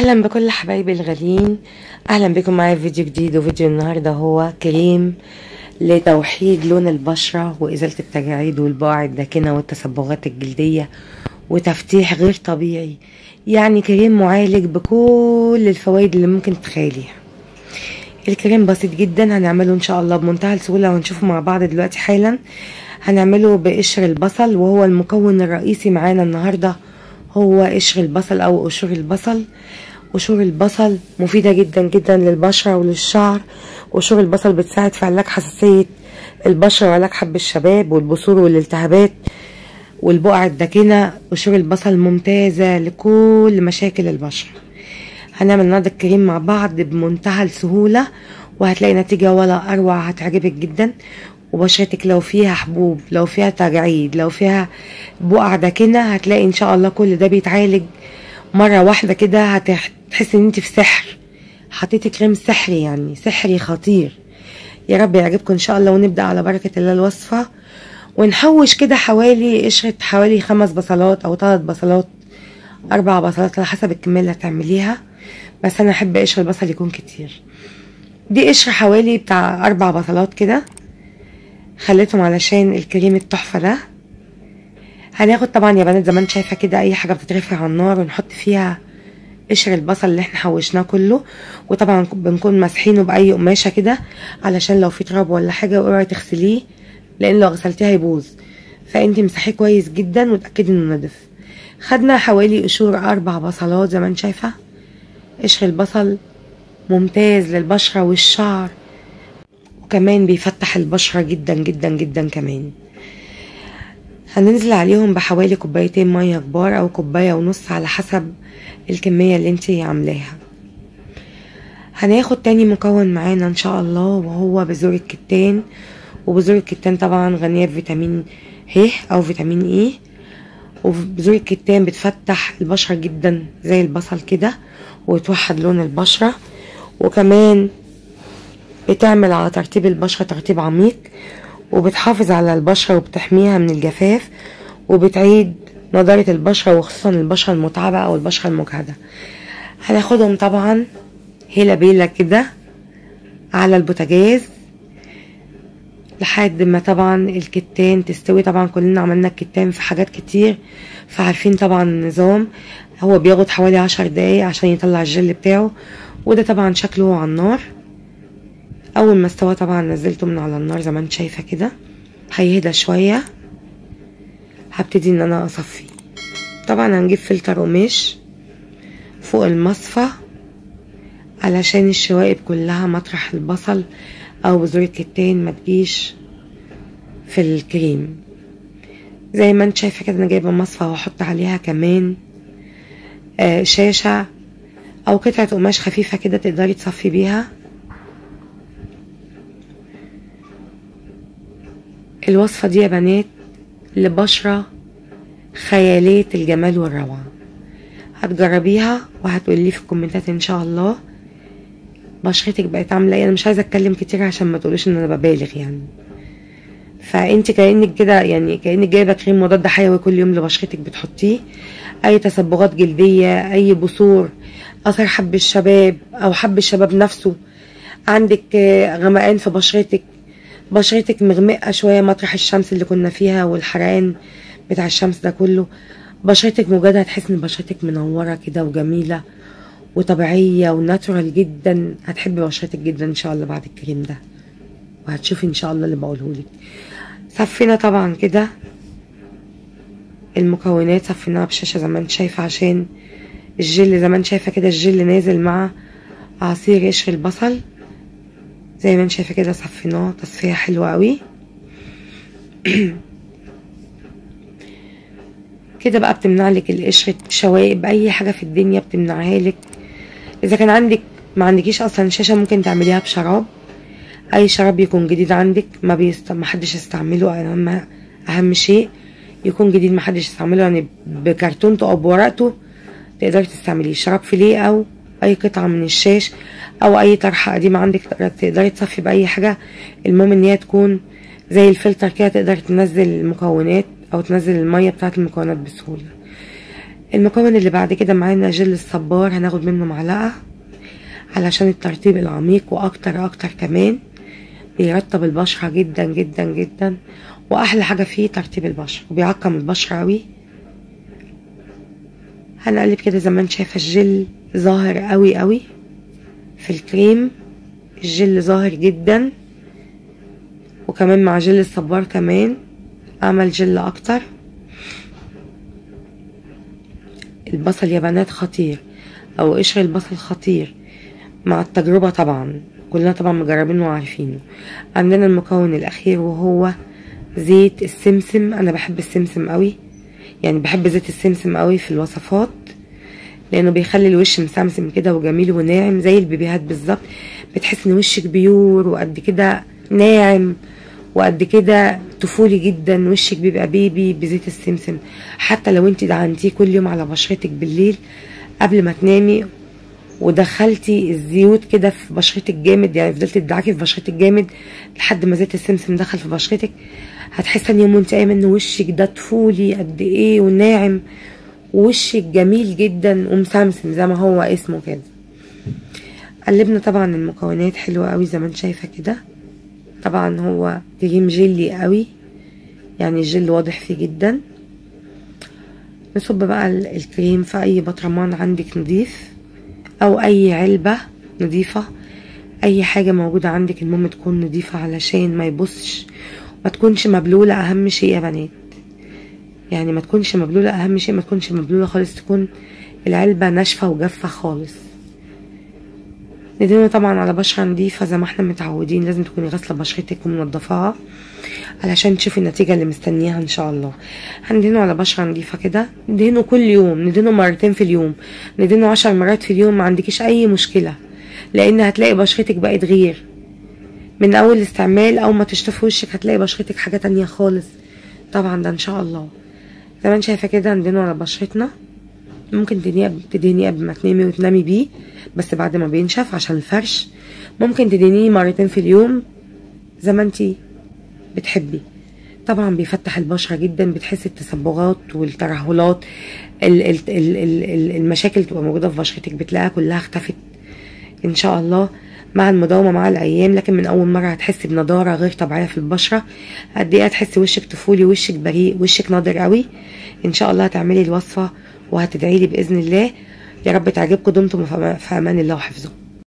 اهلا بكل حبايبي الغاليين اهلا بكم معايا في فيديو جديد وفيديو النهارده هو كريم لتوحيد لون البشره وازاله التجاعيد والبقع الداكنه والتصبغات الجلديه وتفتيح غير طبيعي يعني كريم معالج بكل الفوائد اللي ممكن تتخيليها الكريم بسيط جدا هنعمله ان شاء الله بمنتهى السهوله وهنشوفه مع بعض دلوقتي حالا هنعمله بقشر البصل وهو المكون الرئيسي معانا النهارده هو قشر البصل او قشور البصل قشور البصل مفيدة جدا جدا للبشرة وللشعر قشور البصل بتساعد في علاج حساسية البشرة وعلاج حب الشباب والبثور والالتهابات والبقع الداكنة قشور البصل ممتازة لكل مشاكل البشرة هنعمل النهارده الكريم مع بعض بمنتهى السهولة وهتلاقي نتيجة ولا أروع هتعجبك جدا وبشرتك لو فيها حبوب لو فيها تجاعيد لو فيها بقع داكنة هتلاقي ان شاء الله كل ده بيتعالج مرة واحدة كده هتحس ان انت في سحر حطيتي كريم سحري يعني سحري خطير يا رب يعجبكم ان شاء الله ونبدأ على بركة الله الوصفة ونحوش كده حوالي قشرة حوالي خمس بصلات او ثلاث بصلات اربع بصلات على حسب الكمية اللي هتعمليها بس انا احب قشر البصل يكون كتير دي قشر حوالي بتاع اربع بصلات كده خليتهم علشان الكريم التحفة ده هناخد طبعا يا بنات زي ما انت شايفة كده اي حاجة بتترفع على النار ونحط فيها قشر البصل اللي احنا حوشناه كله وطبعا بنكون مسحينه باي قماشة كده علشان لو في تراب ولا حاجة اوعي تغسليه لان لو غسلتيه هيبوظ فانت مسحيه كويس جدا وتأكدي انه نضف خدنا حوالي قشور اربع بصلات زي ما انت شايفة قشر البصل ممتاز للبشرة والشعر وكمان بيفتح البشرة جدا جدا جدا كمان هننزل عليهم بحوالي كوبايتين مية كبار او كوباية ونص على حسب الكمية اللي انتي عاملاها هناخد تاني مكون معانا ان شاء الله وهو بذور الكتان وبذور الكتان طبعا غنية بفيتامين ه او فيتامين اي وبذور الكتان بتفتح البشرة جدا زي البصل كده وتوحد لون البشرة وكمان بتعمل على ترطيب البشرة ترطيب عميق وبتحافظ على البشرة وبتحميها من الجفاف وبتعيد نضارة البشرة وخصوصا البشرة المتعبة أو البشرة المجهدة هناخدهم طبعا هيلا بيلا كده على البوتاجاز لحد ما طبعا الكتان تستوي طبعا كلنا عملنا الكتان في حاجات كتير فعارفين طبعا النظام هو بياخد حوالي عشر دقايق عشان يطلع الجل بتاعه وده طبعا شكله على النار اول ما استوى طبعا نزلته من على النار زي ما انت شايفه كده هيهدى شويه هبتدي ان انا اصفيه طبعا هنجيب فلتر قماش فوق المصفى علشان الشوائب كلها مطرح البصل او بذور الكتان ما تجيش في الكريم زي ما انت شايفه كده انا جايبه مصفى واحط عليها كمان آه شاشه او قطعه قماش خفيفه كده تقدري تصفي بيها الوصفة دي يا بنات لبشرة خيالية الجمال والروعة هتجربيها وهتقولي لي في الكومنتات ان شاء الله بشرتك بقت عامله ايه انا مش عايزه اتكلم كتير عشان ما تقوليش ان انا ببالغ يعني فانت كانك كده يعني كانك جايبه كريم مضاد حيوي كل يوم لبشرتك بتحطيه اي تصبغات جلديه اي بثور اثر حب الشباب او حب الشباب نفسه عندك غمقان في بشرتك بشرتك مغمقة شوية مطرح الشمس اللي كنا فيها والحرقان بتاع الشمس ده كله بشرتك مجهدة هتحس ان بشرتك منورة كده وجميلة وطبيعية وناتورال جدا هتحبي بشرتك جدا ان شاء الله بعد الكريم ده وهتشوفي ان شاء الله اللي بقولهولك صفينا طبعا كده المكونات صفيناها بشاشة زي ما انت شايفة عشان الجل زي ما انت شايفة كده الجل نازل مع عصير قشر البصل زي ما انت شايفه كده صفيناه تصفيه حلوه قوي كده بقى بتمنع لك القشره شوائب اي حاجه في الدنيا بتمنعها لك اذا كان عندك ما عندكيش اصلا شاشه ممكن تعمليها بشراب اي شراب يكون جديد عندك ما بيست... ما حدش يستعمله اهم اهم شيء يكون جديد ما حدش يستعمله يعني بكرتونته او بورقته تقدري تستعمليه شراب فيليه او اي قطعه من الشاش او اي طرحه قديمه عندك تقدري تصفي باي حاجه المهم ان هي تكون زي الفلتر كده تقدر تنزل المكونات او تنزل الميه بتاعه المكونات بسهوله المكون اللي بعد كده معانا جل الصبار هناخد منه معلقة علشان الترطيب العميق واكتر اكتر كمان بيرطب البشرة جدا جدا جدا واحلى حاجة فيه ترطيب البشرة وبيعقم البشرة اوي هنقلب كده زي ما انت شايفة الجل ظاهر قوي قوي في الكريم الجل ظاهر جدا وكمان مع جل الصبار كمان اعمل جل اكتر البصل يا بنات خطير او قشر البصل خطير مع التجربة طبعا كلنا طبعا مجربينه وعارفينه عندنا المكون الاخير وهو زيت السمسم انا بحب السمسم قوي يعني بحب زيت السمسم قوي في الوصفات لانه بيخلي الوش مسمسم كده وجميل وناعم زي البيبيهات بالظبط بتحس ان وشك بيور وقد كده ناعم وقد كده طفولي جدا وشك بيبقى بيبي بزيت السمسم حتى لو انت دعنتيه كل يوم على بشرتك بالليل قبل ما تنامي ودخلتي الزيوت كده في بشرتك جامد يعني فضلت تدعكي في بشرتك جامد لحد ما زيت السمسم دخل في بشرتك هتحسي ان يوم وانت قايمه ان وشك ده طفولي قد ايه وناعم ووشك جميل جدا ومسمسم زي ما هو اسمه كده قلبنا طبعا المكونات حلوه قوي زي ما انت شايفه كده طبعا هو كريم جيلي قوي يعني الجل واضح فيه جدا نصب بقى الكريم في اي بطرمان عندك نضيف او اي علبة نضيفة اي حاجة موجودة عندك المهم تكون نضيفة علشان ما يبصش ما تكونش مبلولة اهم شيء يا بنات يعني ما تكونش مبلولة اهم شيء ما تكونش مبلولة خالص تكون العلبة ناشفة وجافة خالص ندهنه طبعا على بشرة نضيفة زي ما احنا متعودين لازم تكوني غاسلة بشرتك ومنضفاها علشان تشوفي النتيجة اللي مستنياها ان شاء الله هندهنه على بشرة نضيفة كده ندهنه كل يوم ندهنه مرتين في اليوم ندهنه عشر مرات في اليوم ما عندكيش اي مشكلة لان هتلاقي بشرتك بقت غير من اول استعمال او ما تشطفي وشك هتلاقي بشرتك حاجة تانية خالص طبعا ده ان شاء الله زي ما انت شايفة كده ندهنه على بشرتنا ممكن تدهنيه قبل ما تنامي وتنامي بيه بس بعد ما بينشف عشان الفرش ممكن تدهنيه مرتين في اليوم زي ما انتي بتحبي طبعا بيفتح البشره جدا بتحسي التصبغات والترهلات ال ال ال ال المشاكل اللي تبقى موجوده في بشرتك بتلاقيها كلها اختفت ان شاء الله مع المداومة مع الأيام لكن من أول مرة هتحسي بنضارة غير طبيعية في البشرة قد إيه هتحسي وشك طفولي وشك بريء وشك ناضر قوي إن شاء الله هتعملي الوصفة وهتدعي لي بإذن الله يا رب تعجبكم دمتم في أمان الله وحفظه